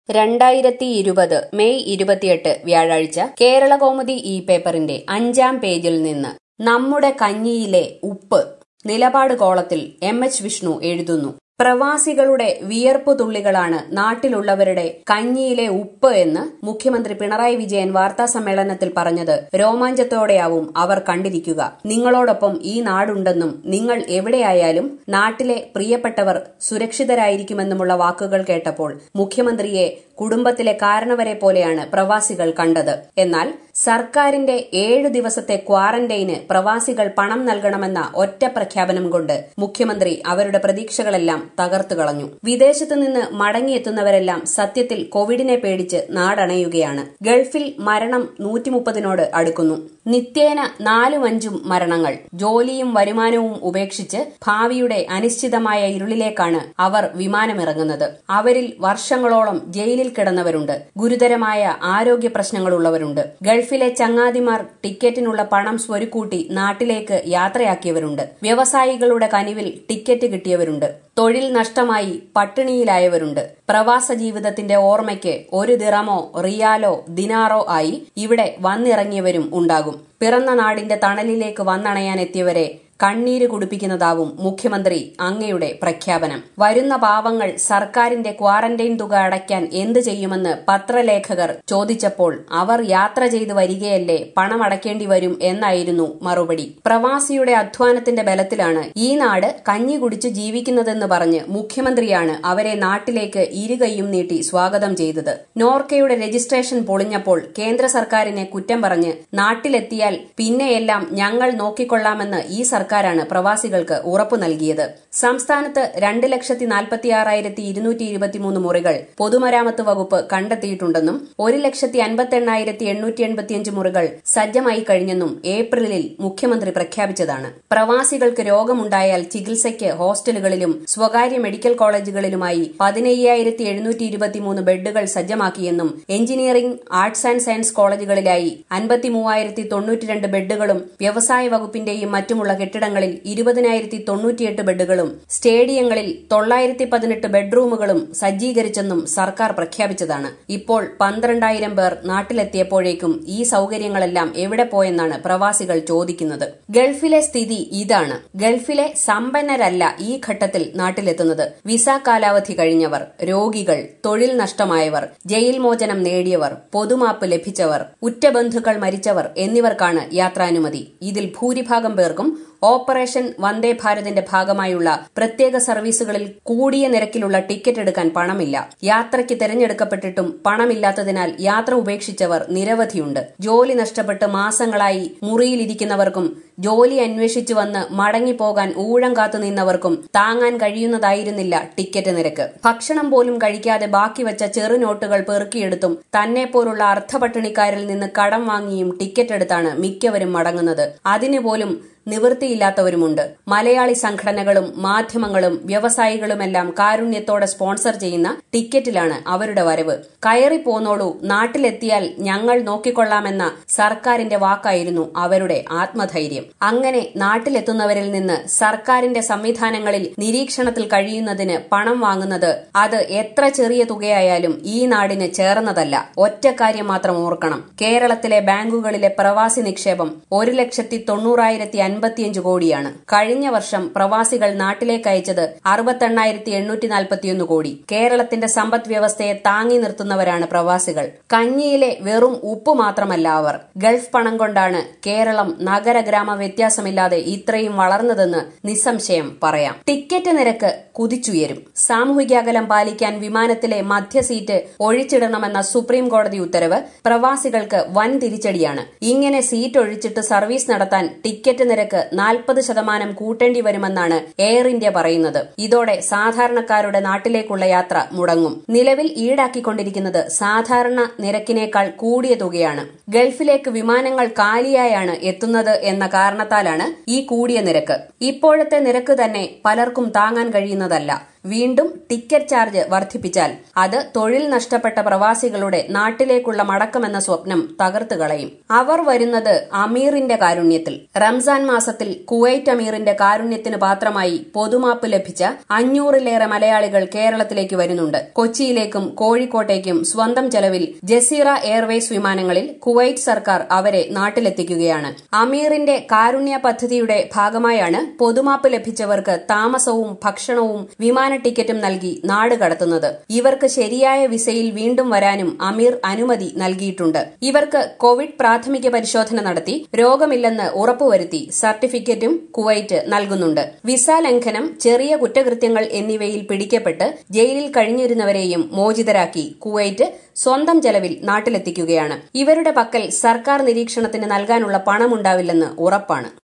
രണ്ടായിരത്തി ഇരുപത് മെയ് ഇരുപത്തിയെട്ട് വ്യാഴാഴ്ച കേരളകൗമുദി ഈ പേപ്പറിന്റെ അഞ്ചാം പേജിൽ നിന്ന് നമ്മുടെ കഞ്ഞിയിലെ ഉപ്പ് നിലപാട് കോളത്തിൽ എം എച്ച് വിഷ്ണു എഴുതുന്നു പ്രവാസികളുടെ വിയർപ്പു തുള്ളികളാണ് നാട്ടിലുള്ളവരുടെ കഞ്ഞിയിലെ ഉപ്പ് എന്ന് മുഖ്യമന്ത്രി പിണറായി വിജയൻ വാർത്താ സമ്മേളനത്തിൽ പറഞ്ഞത് രോമാഞ്ചത്തോടെയാവും അവർ കണ്ടിരിക്കുക നിങ്ങളോടൊപ്പം ഈ നാടുണ്ടെന്നും നിങ്ങൾ എവിടെയായാലും നാട്ടിലെ പ്രിയപ്പെട്ടവർ സുരക്ഷിതരായിരിക്കുമെന്നുമുള്ള വാക്കുകൾ കേട്ടപ്പോൾ മുഖ്യമന്ത്രിയെ കുടുംബത്തിലെ കാരണവരെ പോലെയാണ് പ്രവാസികൾ കണ്ടത് എന്നാൽ സർക്കാരിന്റെ ഏഴു ദിവസത്തെ ക്വാറന്റൈന് പ്രവാസികൾ പണം നൽകണമെന്ന ഒറ്റ പ്രഖ്യാപനം കൊണ്ട് മുഖ്യമന്ത്രി അവരുടെ പ്രതീക്ഷകളെല്ലാം തകർത്തു കളഞ്ഞു വിദേശത്തു നിന്ന് മടങ്ങിയെത്തുന്നവരെല്ലാം സത്യത്തിൽ കോവിഡിനെ പേടിച്ച് നാടണയുകയാണ് ഗൾഫിൽ മരണം നൂറ്റിമുപ്പതിനോട് അടുക്കുന്നു നിത്യേന നാലും അഞ്ചും മരണങ്ങൾ ജോലിയും വരുമാനവും ഉപേക്ഷിച്ച് ഭാവിയുടെ അനിശ്ചിതമായ ഇരുളിലേക്കാണ് അവർ വിമാനമിറങ്ങുന്നത് അവരിൽ വർഷങ്ങളോളം ജയിലിൽ കിടന്നവരുണ്ട് ഗുരുതരമായ ആരോഗ്യ പ്രശ്നങ്ങളുള്ളവരുണ്ട് ഗൾഫിലെ ചങ്ങാതിമാർ ടിക്കറ്റിനുള്ള പണം സ്വരുക്കൂട്ടി നാട്ടിലേക്ക് യാത്രയാക്കിയവരുണ്ട് വ്യവസായികളുടെ കനിവിൽ ടിക്കറ്റ് കിട്ടിയവരുണ്ട് തൊഴിൽ നഷ്ടമായി പട്ടിണിയിലായവരുണ്ട് പ്രവാസ ജീവിതത്തിന്റെ ഓർമ്മയ്ക്ക് ഒരു ദിറമോ റിയാലോ ദിനാറോ ആയി ഇവിടെ വന്നിറങ്ങിയവരും ഉണ്ടാകും പിറന്ന നാടിന്റെ തണലിലേക്ക് വന്നണയാനെത്തിയവരെ കണ്ണീര് കുടിപ്പിക്കുന്നതാവും മുഖ്യമന്ത്രി അങ്ങയുടെ പ്രഖ്യാപനം വരുന്ന പാവങ്ങൾ സർക്കാരിന്റെ ക്വാറന്റൈൻ തുക അടയ്ക്കാൻ എന്തു ചെയ്യുമെന്ന് പത്രലേഖകർ ചോദിച്ചപ്പോൾ അവർ യാത്ര ചെയ്തു വരികയല്ലേ പണം അടയ്ക്കേണ്ടി വരും എന്നായിരുന്നു മറുപടി പ്രവാസിയുടെ അധ്വാനത്തിന്റെ ബലത്തിലാണ് ഈ നാട് കഞ്ഞി കുടിച്ച് ജീവിക്കുന്നതെന്ന് പറഞ്ഞ് മുഖ്യമന്ത്രിയാണ് അവരെ നാട്ടിലേക്ക് ഇരുകൈയും നീട്ടി സ്വാഗതം ചെയ്തത് നോർക്കയുടെ രജിസ്ട്രേഷൻ പൊളിഞ്ഞപ്പോൾ കേന്ദ്ര സർക്കാരിനെ കുറ്റം പറഞ്ഞ് നാട്ടിലെത്തിയാൽ പിന്നെയെല്ലാം ഞങ്ങൾ നോക്കിക്കൊള്ളാമെന്ന് ഈ സർക്കാർ സർക്കാരാണ് പ്രവാസികൾക്ക് ഉറപ്പു നൽകിയത് സംസ്ഥാനത്ത് രണ്ട് ലക്ഷത്തി നാൽപ്പത്തിയാറായിരത്തി ഇരുന്നൂറ്റി ഇരുപത്തിമൂന്ന് മുറികൾ പൊതുമരാമത്ത് വകുപ്പ് കണ്ടെത്തിയിട്ടുണ്ടെന്നും ഒരു ലക്ഷത്തി അൻപത്തെണ്ണായിരത്തി എണ്ണൂറ്റി എൺപത്തിയഞ്ച് മുറികൾ സജ്ജമായി കഴിഞ്ഞെന്നും ഏപ്രിലിൽ മുഖ്യമന്ത്രി പ്രഖ്യാപിച്ചതാണ് പ്രവാസികൾക്ക് രോഗമുണ്ടായാൽ ചികിത്സയ്ക്ക് ഹോസ്റ്റലുകളിലും സ്വകാര്യ മെഡിക്കൽ കോളേജുകളിലുമായി പതിനയ്യായിരത്തി എഴുന്നൂറ്റി ഇരുപത്തിമൂന്ന് ബെഡുകൾ സജ്ജമാക്കിയെന്നും എഞ്ചിനീയറിംഗ് ആർട്സ് ആൻഡ് സയൻസ് കോളേജുകളിലായി അൻപത്തി മൂവായിരത്തി തൊണ്ണൂറ്റിരണ്ട് ബെഡുകളും വ്യവസായ വകുപ്പിന്റെയും മറ്റുമുള്ള കെട്ടിടങ്ങളിൽ ഇരുപതിനായിരത്തി തൊണ്ണൂറ്റിയെട്ട് ബെഡുകളും സ്റ്റേഡിയങ്ങളിൽ തൊള്ളായിരത്തി പതിനെട്ട് ബെഡ്റൂമുകളും സജ്ജീകരിച്ചെന്നും സർക്കാർ പ്രഖ്യാപിച്ചതാണ് ഇപ്പോൾ പന്ത്രണ്ടായിരം പേർ നാട്ടിലെത്തിയപ്പോഴേക്കും ഈ സൌകര്യങ്ങളെല്ലാം എവിടെ പോയെന്നാണ് പ്രവാസികൾ ചോദിക്കുന്നത് ഗൾഫിലെ സ്ഥിതി ഇതാണ് ഗൾഫിലെ സമ്പന്നരല്ല ഈ ഘട്ടത്തിൽ നാട്ടിലെത്തുന്നത് വിസ കാലാവധി കഴിഞ്ഞവർ രോഗികൾ തൊഴിൽ നഷ്ടമായവർ ജയിൽ മോചനം നേടിയവർ പൊതുമാപ്പ് ലഭിച്ചവർ ഉറ്റബന്ധുക്കൾ മരിച്ചവർ എന്നിവർക്കാണ് യാത്രാനുമതി ഇതിൽ ഭൂരിഭാഗം പേർക്കും ഓപ്പറേഷൻ വന്ദേ ഭാരതിന്റെ ഭാഗമായുള്ള പ്രത്യേക സർവീസുകളിൽ കൂടിയ നിരക്കിലുള്ള ടിക്കറ്റ് എടുക്കാൻ പണമില്ല യാത്രയ്ക്ക് തെരഞ്ഞെടുക്കപ്പെട്ടിട്ടും പണമില്ലാത്തതിനാൽ യാത്ര ഉപേക്ഷിച്ചവർ നിരവധിയുണ്ട് ജോലി നഷ്ടപ്പെട്ട് മാസങ്ങളായി മുറിയിലിരിക്കുന്നവർക്കും ജോലി അന്വേഷിച്ചു വന്ന് മടങ്ങിപ്പോകാൻ ഊഴം കാത്തു നിന്നവർക്കും താങ്ങാൻ കഴിയുന്നതായിരുന്നില്ല ടിക്കറ്റ് നിരക്ക് ഭക്ഷണം പോലും കഴിക്കാതെ ബാക്കി വെച്ച ചെറുനോട്ടുകൾ പെറുക്കിയെടുത്തും തന്നെ പോലുള്ള അർദ്ധപട്ടിണിക്കാരിൽ നിന്ന് കടം വാങ്ങിയും ടിക്കറ്റ് എടുത്താണ് മിക്കവരും മടങ്ങുന്നത് അതിനുപോലും നിവൃത്തിയില്ലാത്തവരുമുണ്ട് മലയാളി സംഘടനകളും മാധ്യമങ്ങളും വ്യവസായികളുമെല്ലാം കാരുണ്യത്തോടെ സ്പോൺസർ ചെയ്യുന്ന ടിക്കറ്റിലാണ് അവരുടെ വരവ് കയറി പോന്നോളൂ നാട്ടിലെത്തിയാൽ ഞങ്ങൾ നോക്കിക്കൊള്ളാമെന്ന സർക്കാരിന്റെ വാക്കായിരുന്നു അവരുടെ ആത്മധൈര്യം അങ്ങനെ നാട്ടിലെത്തുന്നവരിൽ നിന്ന് സർക്കാരിന്റെ സംവിധാനങ്ങളിൽ നിരീക്ഷണത്തിൽ കഴിയുന്നതിന് പണം വാങ്ങുന്നത് അത് എത്ര ചെറിയ തുകയായാലും ഈ നാടിന് ചേർന്നതല്ല ഒറ്റ കാര്യം മാത്രം ഓർക്കണം കേരളത്തിലെ ബാങ്കുകളിലെ പ്രവാസി നിക്ഷേപം ഒരു ലക്ഷത്തി തൊണ്ണൂറായിരത്തി അൻപത്തിയഞ്ച് കോടിയാണ് കഴിഞ്ഞ വർഷം പ്രവാസികൾ നാട്ടിലേക്ക് അയച്ചത് അറുപത്തെണ്ണായിരത്തി എണ്ണൂറ്റി നാൽപ്പത്തിയൊന്ന് കോടി കേരളത്തിന്റെ സമ്പദ് വ്യവസ്ഥയെ താങ്ങി നിർത്തുന്നവരാണ് പ്രവാസികൾ കഞ്ഞിയിലെ വെറും ഉപ്പ് മാത്രമല്ല അവർ ഗൾഫ് പണം കൊണ്ടാണ് കേരളം നഗര ഗ്രാമ വ്യത്യാസമില്ലാതെ ഇത്രയും വളർന്നതെന്ന് നിസ്സംശയം പറയാം ടിക്കറ്റ് നിരക്ക് കുതിച്ചുയരും സാമൂഹിക അകലം പാലിക്കാൻ വിമാനത്തിലെ മധ്യ സീറ്റ് ഒഴിച്ചിടണമെന്ന സുപ്രീം കോടതി ഉത്തരവ് പ്രവാസികൾക്ക് വൻ തിരിച്ചടിയാണ് ഇങ്ങനെ സീറ്റ് ഒഴിച്ചിട്ട് സർവീസ് നടത്താൻ ടിക്കറ്റ് നിരക്ക് നാൽപ്പത് ശതമാനം കൂട്ടേണ്ടി വരുമെന്നാണ് എയർ ഇന്ത്യ പറയുന്നത് ഇതോടെ സാധാരണക്കാരുടെ നാട്ടിലേക്കുള്ള യാത്ര മുടങ്ങും നിലവിൽ ഈടാക്കിക്കൊണ്ടിരിക്കുന്നത് സാധാരണ നിരക്കിനേക്കാൾ കൂടിയ തുകയാണ് ഗൾഫിലേക്ക് വിമാനങ്ങൾ കാലിയായാണ് എത്തുന്നത് എന്ന കാരണത്താലാണ് ഈ കൂടിയ നിരക്ക് ഇപ്പോഴത്തെ നിരക്ക് തന്നെ പലർക്കും താങ്ങാൻ കഴിയുന്നതല്ല വീണ്ടും ടിക്കറ്റ് ചാർജ് വർദ്ധിപ്പിച്ചാൽ അത് തൊഴിൽ നഷ്ടപ്പെട്ട പ്രവാസികളുടെ നാട്ടിലേക്കുള്ള മടക്കമെന്ന സ്വപ്നം തകർത്തു കളയും അവർ വരുന്നത് അമീറിന്റെ കാരുണ്യത്തിൽ റംസാൻ മാസത്തിൽ കുവൈറ്റ് അമീറിന്റെ കാരുണ്യത്തിന് പാത്രമായി പൊതുമാപ്പ് ലഭിച്ച അഞ്ഞൂറിലേറെ മലയാളികൾ കേരളത്തിലേക്ക് വരുന്നുണ്ട് കൊച്ചിയിലേക്കും കോഴിക്കോട്ടേക്കും സ്വന്തം ചെലവിൽ ജസീറ എയർവേസ് വിമാനങ്ങളിൽ കുവൈറ്റ് സർക്കാർ അവരെ നാട്ടിലെത്തിക്കുകയാണ് അമീറിന്റെ കാരുണ്യ പദ്ധതിയുടെ ഭാഗമായാണ് പൊതുമാപ്പ് ലഭിച്ചവർക്ക് താമസവും ഭക്ഷണവും വിമാന ടിക്കറ്റും നൽകി നാട് കടത്തുന്നത് ഇവർക്ക് ശരിയായ വിസയിൽ വീണ്ടും വരാനും അമീർ അനുമതി നൽകിയിട്ടുണ്ട് ഇവർക്ക് കോവിഡ് പ്രാഥമിക പരിശോധന നടത്തി രോഗമില്ലെന്ന് ഉറപ്പുവരുത്തി സർട്ടിഫിക്കറ്റും കുവൈറ്റ് നൽകുന്നുണ്ട് വിസ ലംഘനം ചെറിയ കുറ്റകൃത്യങ്ങൾ എന്നിവയിൽ പിടിക്കപ്പെട്ട് ജയിലിൽ കഴിഞ്ഞിരുന്നവരെയും മോചിതരാക്കി കുവൈറ്റ് സ്വന്തം ചെലവിൽ നാട്ടിലെത്തിക്കുകയാണ് ഇവരുടെ പക്കൽ സർക്കാർ നിരീക്ഷണത്തിന് നൽകാനുള്ള പണമുണ്ടാവില്ലെന്ന് ഉറപ്പാണ്